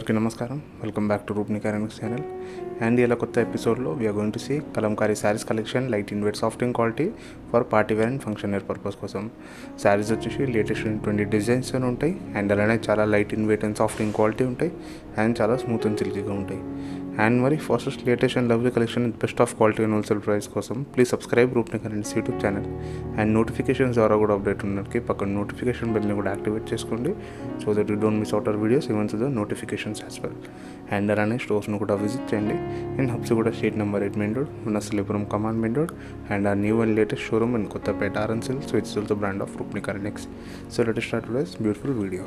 అందరికీ నమస్కారం welcome back to Roopni కరెన్స్ ఛానల్ అండ్ ఇలా కొత్త ఎపిసోడ్లో we are going to see Kalamkari saris collection light in weight సాఫ్టింగ్ quality for party wear and function wear purpose కోసం శారీస్ వచ్చేసి లేటెస్ట్ ట్వంటీ డిజైన్స్ అని ఉంటాయి అండ్ అలానే చాలా లైట్ ఇన్ వెయిట్ అండ్ సాఫ్టింగ్ క్వాలిటీ ఉంటాయి అండ్ చాలా స్మూత్ అండ్ సిల్కీగా ఉంటాయి అండ్ మరి first latest and lovely collection best of quality and wholesale price కోసం ప్లీజ్ సబ్స్క్రైబ్ రూప్ని కరెన్స్ యూట్యూబ్ ఛానల్ అండ్ నోటిఫికేషన్స్ ద్వారా కూడా అప్డేట్ ఉండడానికి పక్కన నోటిఫికేషన్ బెల్ని కూడా యాక్టివేట్ చేసుకోండి so that you don't miss out our videos even to the notifications as well and అలానే స్టోర్స్ను కూడా విజిట్ చేయండి అండ్ హబ్స్ కూడా street number eight main road ఉన్న సిలిపురం కమాండ్ మెయిన్ రోడ్ అండ్ ఆ new and latest showroom in Kothapeta ఆర్ఎన్సిల్ so it's also brand of Roopni కరెనెక్స్ so let start today's beautiful video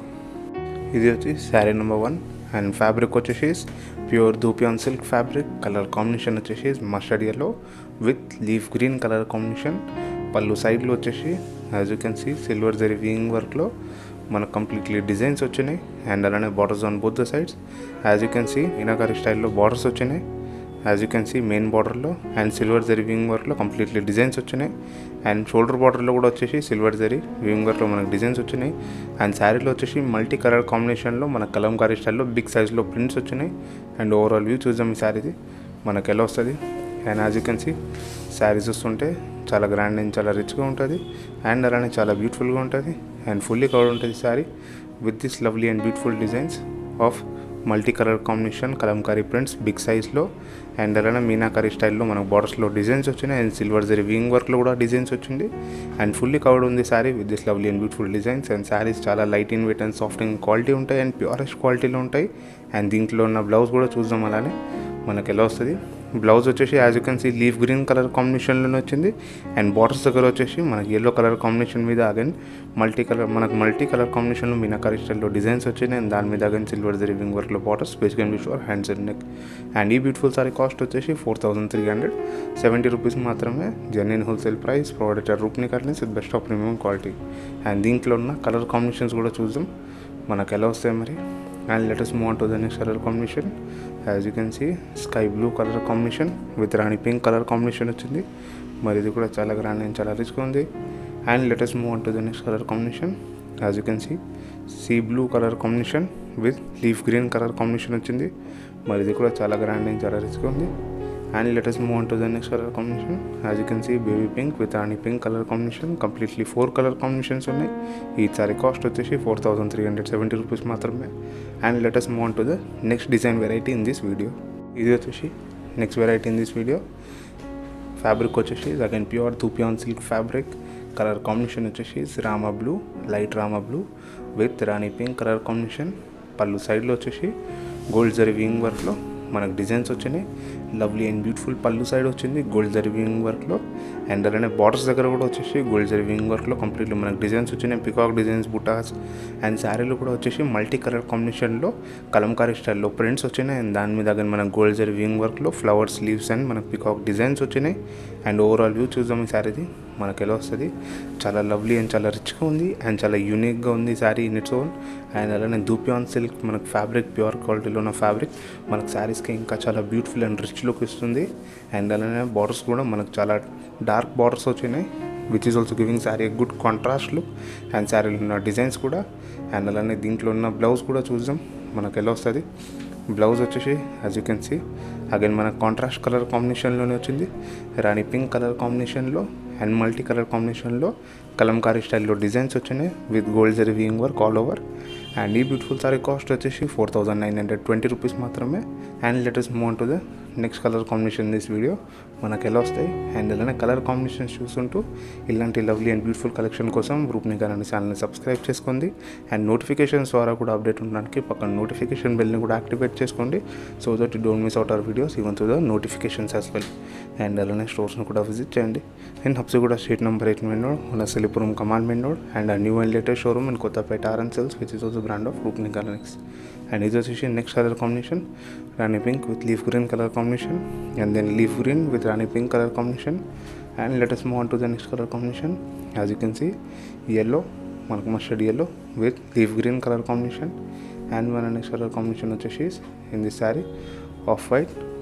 ఇది వచ్చి sari number one and fabric వచ్చేసి pure dupion silk fabric colour combination వచ్చేసి mustard yellow with leaf green colour combination పళ్ళు సైడ్లో వచ్చేసి as you can see silver zari weaving వర్క్లో మనకు కంప్లీట్లీ డిజైన్స్ వచ్చినాయి అండ్ అలానే borders on both the sides as you can see meenakari స్టైల్లో borders వచ్చినాయి as you can see main బార్డర్లో అండ్ సిల్వర్ జరీ వింగ్ వర్క్లో కంప్లీట్లీ డిజైన్స్ వచ్చినాయి అండ్ షోల్డర్ బార్డర్లో కూడా వచ్చేసి సిల్వర్ జరీ వింగ్ వర్క్లో మనకు డిజైన్స్ వచ్చినాయి అండ్ శారీలో వచ్చేసి మల్టీ కలర్ కాంబినేషన్లో మన కలంకారీ స్టైల్లో బిగ్ సైజ్లో ప్రింట్స్ వచ్చినాయి అండ్ ఓవరాల్ వ్యూ చూద్దాం ఈ శారీది మనకు ఎలా వస్తుంది and as you can see saris వస్తుంటే చాలా గ్రాండ్ అండ్ చాలా రిచ్గా ఉంటుంది అండ్ అలానే చాలా బ్యూటిఫుల్గా ఉంటుంది అండ్ ఫుల్లీ కవర్ ఉంటుంది sari with this lovely and beautiful designs of multi colour combination Kalamkari prints big సైజ్లో అండ్ అలానే మీనాకారీ స్టైల్లో మనకు బార్డర్స్లో డిజైన్స్ వచ్చినాయి అండ్ సిల్వర్ జరీ వింగ్ వర్క్లో కూడా డిజైన్స్ వచ్చింది అండ్ ఫుల్లీ కవర్డ్ ఉంది sari with this lovely and beautiful designs and saris చాలా light in weight and soft and quality ఉంటాయి అండ్ ప్యూరెస్ట్ క్వాలిటీలో ఉంటాయి అండ్ దీంట్లో ఉన్న బ్లౌజ్ కూడా చూద్దాం అలానే మనకు ఎలా వస్తుంది బ్లౌజ్ వచ్చేసి as you can see leaf green colour కాంబినేషన్లోనే వచ్చింది అండ్ బార్డర్స్ దగ్గర వచ్చేసి మనకి ఎల్లో కలర్ కాంబినేషన్ మీద అగైన్ మల్టీ కలర్ మనకు మల్టీ కలర్ కాంబినేషన్లో మీనాకారీ స్టైల్లో డిజైన్స్ వచ్చినాయి అండ్ దాని మీద అగైన్ సిల్వర్ జరీవింగ్ వర్క్లో borders base can be shore hands and neck and ఈ బ్యూటిఫుల్ సారీ కాస్ట్ వచ్చేసి four thousand three hundred seventy rupees మాత్రమే జెన్యున్ హోల్సేల్ ప్రైస్ ప్రొవైడెడ్ రూప్ని కర్నీస్ with best of premium quality and దీంట్లో ఉన్న కలర్ కాంబినేషన్స్ కూడా చూద్దాం మనకు ఎలా వస్తాయి మరి and latest move to the next colour combination as you can see sky blue colour combination with rani pink colour combination వచ్చింది మరి ఇది కూడా చాలా గ్రాండ్ అండ్ చాలా రిచ్గా ఉంది and latest move to the next colour combination as you can see see blue colour combination with leaf green colour combination వచ్చింది మరి ఇది కూడా చాలా గ్రాండ్ అండ్ చాలా రిచ్గా ఉంది and latest move to the next colour combination as you can see baby pink with rani pink colour combination completely four colour combinations ఉన్నాయి ఈ సారీ కాస్ట్ వచ్చేసి four thousand three hundred seventy rupees మాత్రమే and latest move to the next design variety in this video ఇది వచ్చేసి next variety in this video fabric వచ్చేసి again pure dupion silk fabric colour combination వచ్చేసి Rama blue light Rama blue with rani pink colour combination పళ్ళు సైడ్లో వచ్చేసి gold zari weaving వర్క్లో మనకు designs వచ్చినాయి lovely and beautiful pallu side వచ్చింది గోల్డ్ జరీ వింగ్ వర్క్లో అండ్ అలానే బార్డర్స్ దగ్గర కూడా వచ్చేసి గోల్డ్ జరీ వింగ్ వర్క్లో కంప్లీట్లీ మనకు డిజైన్స్ వచ్చినాయి పికాక్ డిజైన్స్ బుటాస్ అండ్ శారీలో కూడా వచ్చేసి మల్టీ కలర్ కాంబినేషన్లో కలంకారీ స్టైల్లో ప్రింట్స్ వచ్చినాయి అండ్ దాని మీద కానీ మనకు గోల్డ్ జరీ వింగ్ వర్క్లో ఫ్లవర్స్ లీవ్స్ అండ్ మనకు పికాక్ డిజైన్స్ వచ్చినాయి అండ్ ఓవరాల్ వ్యూ చూద్దాం ఈ శారీది మనకు ఎలా వస్తుంది చాలా లవ్లీ అండ్ చాలా రిచ్గా ఉంది అండ్ చాలా యూనిక్గా ఉంది ఈ sari in its own and అలానే ధూపియాన్ సిల్క్ మనకు ఫ్యాబ్రిక్ ప్యూర్ క్వాలిటీలో ఉన్న ఫ్యాబ్రిక్ మనకు శారీస్కి ఇంకా చాలా బ్యూటిఫుల్ అండ్ రిచ్ లుక్ ఇస్తుంది అండ్ అలానే బార్డర్స్ కూడా మనకు చాలా డార్క్ బార్డర్స్ వచ్చినాయి which is also giving sari good contrast look and శారీలో ఉన్న డిజైన్స్ కూడా అండ్ అలానే దీంట్లో ఉన్న బ్లౌజ్ కూడా చూద్దాం మనకు ఎలా వస్తుంది బ్లౌజ్ వచ్చేసి as you can see again మన కాంట్రాస్ట్ కలర్ కాంబినేషన్లోనే వచ్చింది రాణి పింక్ కలర్ కాంబినేషన్లో అండ్ మల్టీ కలర్ కాంబినేషన్లో కలంకారీ స్టైల్లో డిజైన్స్ వచ్చినాయి with gold zari weaving work all over and ఈ బ్యూటిఫుల్ సారీ కాస్ట్ వచ్చేసి four thousand nine hundred twenty rupees మాత్రమే and latest move to the next colour combination this video మనకు ఎలా వస్తాయి అండ్ అలానే కలర్ కాంబినేషన్స్ చూస్తుంటూ ఇలాంటి లవ్లీ అండ్ బ్యూటిఫుల్ కలెక్షన్ కోసం గ్రూప్ని కానీ ఛానల్ని సబ్స్క్రైబ్ చేసుకోండి అండ్ నోటిఫికేషన్స్ ద్వారా కూడా అప్డేట్ ఉండడానికి పక్కన నోటిఫికేషన్ బెల్ని కూడా యాక్టివేట్ చేసుకోండి so that you don't miss out our videos even to the notifications as well and అలానే స్టోర్స్ని కూడా విజిట్ చేయండి అండ్ హబ్స్ కూడా street number eight main road మన సిలిపురం కమాండ్ main road and new and latest showroom in Kothapeta RN sales which is also brand of రూప్ని కలెక్స్ and ఇది వచ్చేసి next colour combination rani pink with leaf green colour combination and then leaf green with rani pink colour combination and latest move on to the next colour combination as you can see yellow మనకు mustard yellow with leaf green colour combination and మన next colour combination వచ్చేసి in this sari of white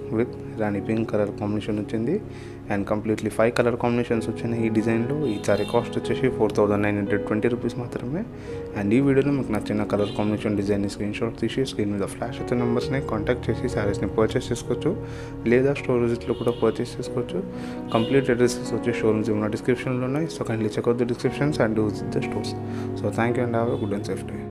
with rani pink colour combination వచ్చింది and completely five colour combinations వచ్చినాయి ఈ డిజైన్లో ఈ sari cost వచ్చేసి four thousand nine hundred twenty rupees మాత్రమే and ఈ వీడియోలో మీకు నచ్చిన colour combination design screen shot తీసి స్క్రీన్ మీద ఫ్లాష్ అయితే నెంబర్స్ని కాంటాక్ట్ చేసి శారీస్ని పర్చేస్ చేసుకోవచ్చు లేదా స్టోర్ విజిట్లో కూడా పర్చేస్ చేసుకోవచ్చు కంప్లీట్ అడ్రసెస్ వచ్చి షోరూమ్స్ ఉన్న డిస్క్రిప్షన్లో ఉన్నాయి so kindly check out the descriptions and visit the stores so thank you and have good and safe day